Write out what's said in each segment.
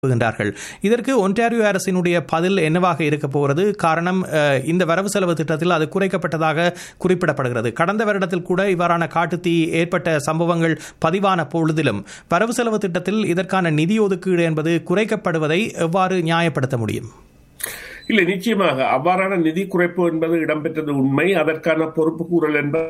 எழுப்புகின்றார்கள் இதற்கு ஒன்டாரியோ அரசினுடைய பதில் என்னவாக இருக்க போகிறது காரணம் அஹ், இந்த வரவு செலவு திட்டத்தில் அது குறைக்கப்பட்டதாக குறிப்பிடப்படுகிறது கடந்த வருடத்தில் கூட இவ்வாறான காட்டுத்தீ ஏற்பட்ட சம்பவங்கள் பதிவான பொழுதிலும் வரவு செலவு திட்டத்தில் இதற்கான நிதி ஒதுக்கீடு என்பது குறைக்கப்படுவதை எவ்வாறு நியாயப்படுத்த முடியும் இல்லை நிச்சயமாக அவ்வாறான நிதி குறைப்பு என்பது இடம்பெற்றது உண்மை அதற்கான பொறுப்பு கூறல் என்பது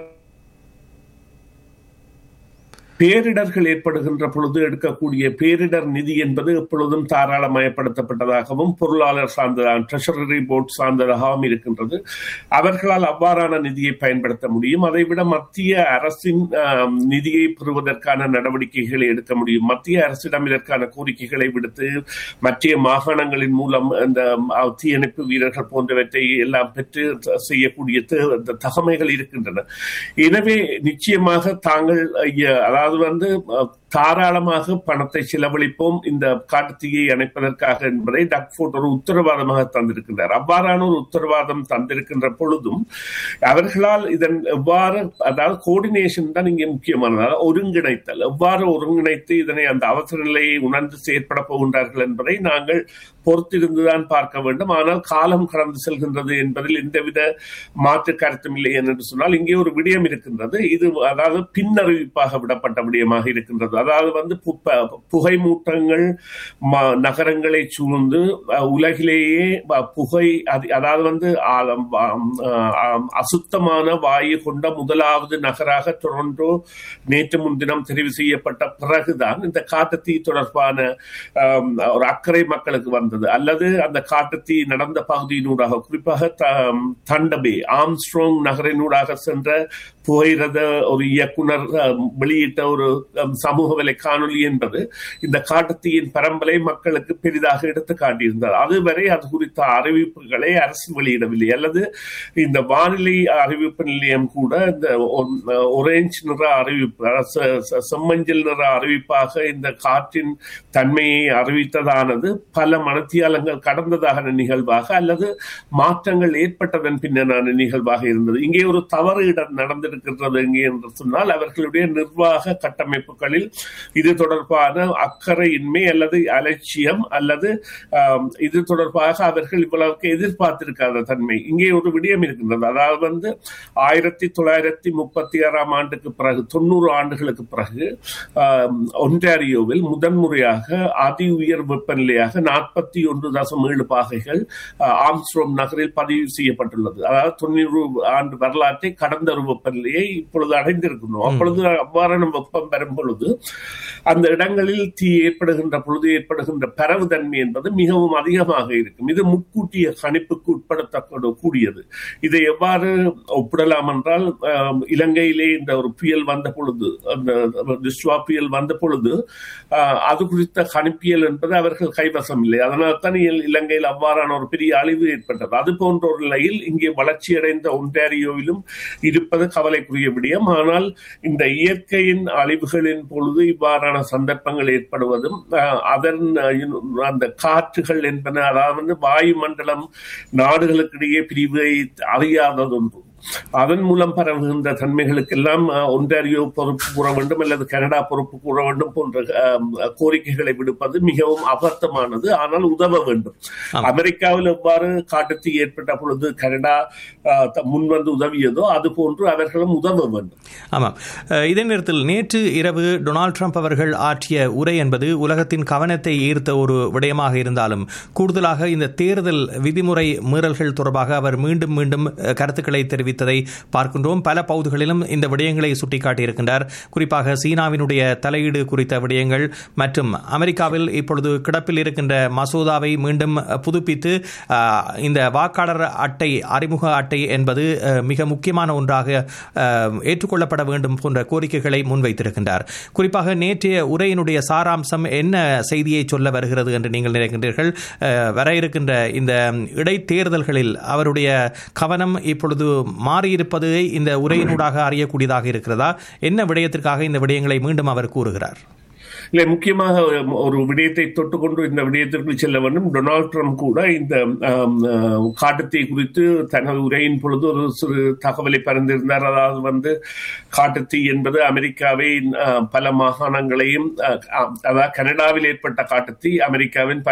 பேரிடர்கள் ஏற்படுகின்ற பொழுது எடுக்கக்கூடிய பேரிடர் நிதி என்பது எப்பொழுதும் தாராளமயப்படுத்தப்பட்டதாகவும் பொருளாளர் சார்ந்ததாக ட்ரெஷரரி போர்ட் சார்ந்ததாகவும் இருக்கின்றது அவர்களால் அவ்வாறான நிதியை பயன்படுத்த முடியும் அதைவிட மத்திய அரசின் ஆம், நிதியை பெறுவதற்கான நடவடிக்கைகளை எடுக்க முடியும் மத்திய அரசிடம் இதற்கான கோரிக்கைகளை விடுத்து மற்ற மாகாணங்களின் மூலம் இந்த ஆ, தீயணைப்பு வீரர்கள் போன்றவற்றை எல்லாம் பெற்று செய்யக்கூடிய த- தகமைகள் இருக்கின்றன எனவே நிச்சயமாக தாங்கள் ஐய, அதாவது வந்து அஹ், தாராளமாக பணத்தை செலவழிப்போம் இந்த காட்டுத்தீயை அணைப்பதற்காக என்பதை டக்ஃபோர்ட் ஒரு உத்தரவாதமாக தந்திருக்கின்றார் அவ்வாறான ஒரு உத்தரவாதம் தந்திருக்கின்ற பொழுதும் அவர்களால் இதன் எவ்வாறு அதாவது கோஆர்டினேஷன் தான் இங்கே முக்கியமானது அதாவது ஒருங்கிணைத்தல் எவ்வாறு ஒருங்கிணைத்து இதனை அந்த அவசர நிலையை உணர்ந்து செயற்பட போகின்றார்கள் என்பதை நாங்கள் பொறுத்திருந்துதான் பார்க்க வேண்டும் ஆனால் காலம் கடந்து செல்கின்றது என்பதில் எந்தவித மாற்று கருத்தும் இல்லை என்று சொன்னால் இங்கே ஒரு விடயம் இருக்கின்றது இது அதாவது பின்னறிவிப்பாக விடப்பட்ட விடயமாக இருக்கின்றது அதாவது வந்து பு- ப- புகை மூட்டங்கள் ம- நகரங்களை சூழ்ந்து அஹ், உலகிலேயே வ- புகை அதி- அதாவது வந்து ஆலம், ஆம், ஆம், அசுத்தமான வாயு கொண்ட முதலாவது நகராக டொரண்டோ நேற்று முன்தினம் தெரிவு செய்யப்பட்ட பிறகுதான் இந்த காட்டுத்தீ தொடர்பான ஆம், ஒரு அக்கறை மக்களுக்கு வந்தது அல்லது அந்த காட்டுத்தீ நடந்த பகுதியினூடாக குறிப்பாக த- தண்டபே ஆம்ஸ்ட்ராங் நகரினூடாக சென்ற புகையிரத ஒரு இயக்குனர் ஆம், வெளியிட்ட ஒரு ஆம், சமூக விலை காணொளி என்பது இந்த காட்டுத்தீயின் பரம்பலை மக்களுக்கு பெரிதாக எடுத்து காட்டியிருந்தார் அதுவரை அது குறித்த அறிவிப்புகளை அரசு வெளியிடவில்லை அல்லது இந்த வானிலை அறிவிப்பு நிலையம் கூட இந்த ஒரேஞ்ச் நிற அறிவிப்பு அதாவது செ- செ- செம்மஞ்சள் நிற அறிவிப்பாக இந்த காற்றின் தன்மையை அறிவித்ததானது பல மனத்தியாலங்கள் கடந்ததான நிகழ்வாக அல்லது மாற்றங்கள் ஏற்பட்டதன் பின்னரான நிகழ்வாக இருந்தது இங்கே ஒரு தவறு இடம் நடந்திருக்கின்றது எங்கே என்று சொன்னால் அவர்களுடைய நிர்வாக கட்டமைப்புகளில் இது தொடர்பான அக்கறையின்மை அல்லது அலட்சியம் அல்லது ஆம், இது தொடர்பாக அவர்கள் இவ்வளவுக்கு எதிர்பார்த்திருக்காத தன்மை இங்கே ஒரு விடயம் இருக்கின்றது அதாவது வந்து ஆயிரத்தி தொள்ளாயிரத்தி முப்பத்தி ஆறாம் ஆண்டுக்கு பிறகு தொண்ணூறு ஆண்டுகளுக்கு பிறகு ஆம், ஒன்டாரியோவில் முதன்முறையாக அதி உயர் வெப்பநிலையாக நாற்பத்தி ஒன்று தசம் ஏழு பாகைகள் ஆ, ஆம்ஸ்ட்ரோம் நகரில் பதிவு செய்யப்பட்டுள்ளது அதாவது தொண்ணூறு ஆண்டு வரலாற்றை கடந்த ஒரு வெப்பநிலையை இப்பொழுது அடைந்திருக்கணும் அப்பொழுது அவ்வாறான வெப்பம் பெறும் பொழுது அந்த இடங்களில் தீ ஏற்படுகின்ற பொழுது ஏற்படுகின்ற பரவுதன்மை என்பது மிகவும் அதிகமாக இருக்கும் இது முன்கூட்டிய கணிப்புக்கு உட்படுத்தக்கூட கூடியது இதை எவ்வாறு ஒப்பிடலாம் என்றால் ஆம், இலங்கையிலே இந்த ஒரு புயல் வந்த பொழுது அந்த டிஸ்வா புயல் வந்த பொழுது ஆ, அது குறித்த கணிப்பியல் என்பது அவர்கள் கைவசம் இல்லை அதனால் தான் இல்- இலங்கையில் அவ்வாறான ஒரு பெரிய அழிவு ஏற்பட்டது அது போன்ற ஒரு நிலையில் இங்கே வளர்ச்சியடைந்த ஒன்டாரியோவிலும் இருப்பது கவலைக்குரிய விடயம் ஆனால் இந்த இயற்கையின் அழிவுகளின் பொழுது இவ்வாறான சந்தர்ப்பங்கள் ஏற்படுவதும் அஹ், அதன் அஹ், அந்த காற்றுகள் என்பன அதாவது வந்து வாயுமண்டலம் நாடுகளுக்கிடையே பிரிவை அறியாததொன்று அதன் மூலம் பரவுகின்ற தன்மைகளுக்கெல்லாம் அஹ், ஒன்டாரியோ பொறுப்பு கூற வேண்டும் அல்லது கனடா பொறுப்பு கூற வேண்டும் போன்ற அஹ், கோரிக்கைகளை விடுப்பது மிகவும் அபத்தமானது ஆனால் உதவ வேண்டும் அமெரிக்காவில் எவ்வாறு காட்டுத்தீ ஏற்பட்ட பொழுது கனடா அஹ், த- முன்வந்து உதவியதோ அது போன்று அவர்களும் உதவ வேண்டும் ஆமாம் அஹ், இதே நேரத்தில் நேற்று இரவு டொனால்ட் ட்ரம்ப் அவர்கள் ஆற்றிய உரை என்பது உலகத்தின் கவனத்தை ஈர்த்த ஒரு விடயமாக இருந்தாலும் கூடுதலாக இந்த தேர்தல் விதிமுறை மீறல்கள் தொடர்பாக அவர் மீண்டும் மீண்டும் அஹ், கருத்துக்களை தெரிவித்ததை பார்க்கின்றோம் பல பகுதிகளிலும் இந்த விடயங்களை சுட்டிக்காட்டியிருக்கின்றார் குறிப்பாக சீனாவினுடைய தலையீடு குறித்த விடயங்கள் மற்றும் அமெரிக்காவில் இப்பொழுது கிடப்பில் இருக்கின்ற மசோதாவை மீண்டும் அஹ், புதுப்பித்து அஹ், இந்த வாக்காளர் அட்டை அறிமுக அட்டை என்பது அஹ், மிக முக்கியமான ஒன்றாக அஹ், ஏற்றுக்கொள்ளப்பட வேண்டும் போன்ற கோரிக்கைகளை முன்வைத்திருக்கின்றார் குறிப்பாக நேற்றைய உரையினுடைய சாராம்சம் என்ன செய்தியை சொல்ல வருகிறது என்று நீங்கள் நினைக்கின்றீர்கள் அஹ், வர இருக்கின்ற இந்த இடைத்தேர்தல்களில் அவருடைய கவனம் இப்பொழுது மாறியிருப்பதை இந்த உரையினூடாக அறியக்கூடியதாக இருக்கிறதா என்ன விடயத்திற்காக இந்த விடயங்களை மீண்டும் அவர் கூறுகிறார் இல்லை முக்கியமாக ஒரு விடயத்தை தொட்டுக்கொண்டு இந்த விடயத்திற்கு செல்ல வேண்டும் டொனால்ட் ட்ரம்ப் கூட இந்த காட்டுத்தீ குறித்து தனது உரையின் பொழுது ஒரு சிறு தகவலை பரிந்திருந்தார் அதாவது வந்து காட்டுத்தீ என்பது அமெரிக்காவை பல மாகாணங்களையும் அதாவது கனடாவில் ஏற்பட்ட காட்டுத்தீ அமெரிக்காவின்